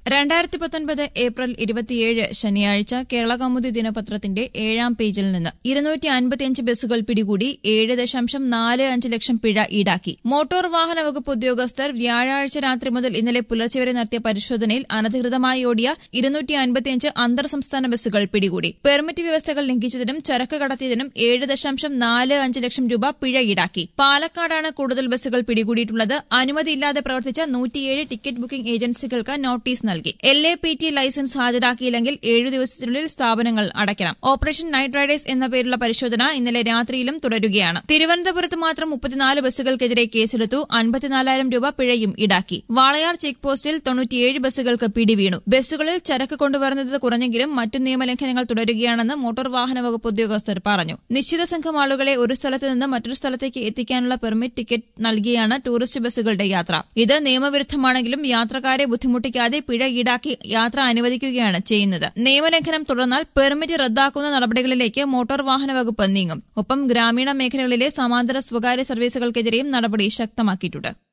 രണ്ടായിരത്തി പത്തൊൻപത് ഏപ്രിൽ ഇരുപത്തിയേഴ് ശനിയാഴ്ച കേരള കൗമുദി ദിനപത്രത്തിന്റെ ഏഴാം പേജിൽ നിന്ന് ഇരുന്നൂറ്റി അൻപത്തിയഞ്ച് ബസ്സുകൾ പിടികൂടി ഏഴ് ദശാംശം നാല് അഞ്ച് ലക്ഷം പിഴ ഈടാക്കി മോട്ടോർ വാഹന വകുപ്പ് ഉദ്യോഗസ്ഥർ വ്യാഴാഴ്ച രാത്രി മുതൽ ഇന്നലെ പുലർച്ചെ വരെ നടത്തിയ പരിശോധനയിൽ അനധികൃതമായി ഓടിയ ഇരുന്നൂറ്റി അൻപത്തിയഞ്ച് അന്തർ സംസ്ഥാന ബസ്സുകൾ പിടികൂടി പെർമിറ്റ് വ്യവസ്ഥകൾ ലംഘിച്ചതിനും ചരക്ക് കടത്തിയതിനും ഏഴ് ദശാംശം നാല് അഞ്ച് ലക്ഷം രൂപ പിഴ ഈടാക്കി പാലക്കാടാണ് കൂടുതൽ ബസ്സുകൾ പിടികൂടിയിട്ടുള്ളത് അനുമതിയില്ലാതെ പ്രവർത്തിച്ച നൂറ്റിയേഴ് ടിക്കറ്റ് ബുക്കിംഗ് ഏജൻസികൾക്ക് നോട്ടീസ് നൽകി L A P T licence ഹാജരാക്കിയില്ലെങ്കിൽ ഏഴു ദിവസത്തിനുള്ളിൽ സ്ഥാപനങ്ങൾ അടയ്ക്കണം ഓപ്പറേഷൻ നൈറ്റ് റൈഡേഴ്സ് എന്ന പേരുള്ള പരിശോധന ഇന്നലെ രാത്രിയിലും തുടരുകയാണ് തിരുവനന്തപുരത്ത് മാത്രം മുപ്പത്തിനാല് ബസ്സുകൾക്കെതിരെ കേസെടുത്തു അൻപത്തിനാലായിരം രൂപ പിഴയും ഈടാക്കി വാളയാർ ചെക്ക് പോസ്റ്റിൽ തൊണ്ണൂറ്റിയേഴ് ബസ്സുകൾക്ക് പിടിവീണു ബസ്സുകളിൽ ചരക്ക് കൊണ്ടുവരുന്നത് കുറഞ്ഞെങ്കിലും മറ്റു നിയമലംഘനങ്ങൾ തുടരുകയാണെന്ന് മോട്ടോർ വാഹന വകുപ്പ് ഉദ്യോഗസ്ഥർ പറഞ്ഞു നിശ്ചിത സംഘം ആളുകളെ ഒരു സ്ഥലത്ത് നിന്ന് മറ്റൊരു സ്ഥലത്തേക്ക് എത്തിക്കാനുള്ള പെർമിറ്റ് ടിക്കറ്റ് നൽകിയാണ് ടൂറിസ്റ്റ് ബസ്സുകളുടെ യാത്ര ഇത് നിയമവിരുദ്ധമാണെങ്കിലും യാത്രക്കാരെ ബുദ്ധിമുട്ടിക്കാതെ പിഴ ഈടാക്കി യാത്ര അനുവദിക്കുകയാണ് ചെയ്യുന്നത് നിയമലംഘനം തുടർന്നാൽ പെർമിറ്റ് റദ്ദാക്കുന്ന നടപടികളിലേക്ക് മോട്ടോർ വാഹന വകുപ്പ് നീങ്ങും ഒപ്പം ഗ്രാമീണ മേഖലകളിലെ സമാന്തര സ്വകാര്യ സർവീസുകൾക്കെതിരെയും നടപടി ശക്തമാക്കിയിട്ടുണ്ട്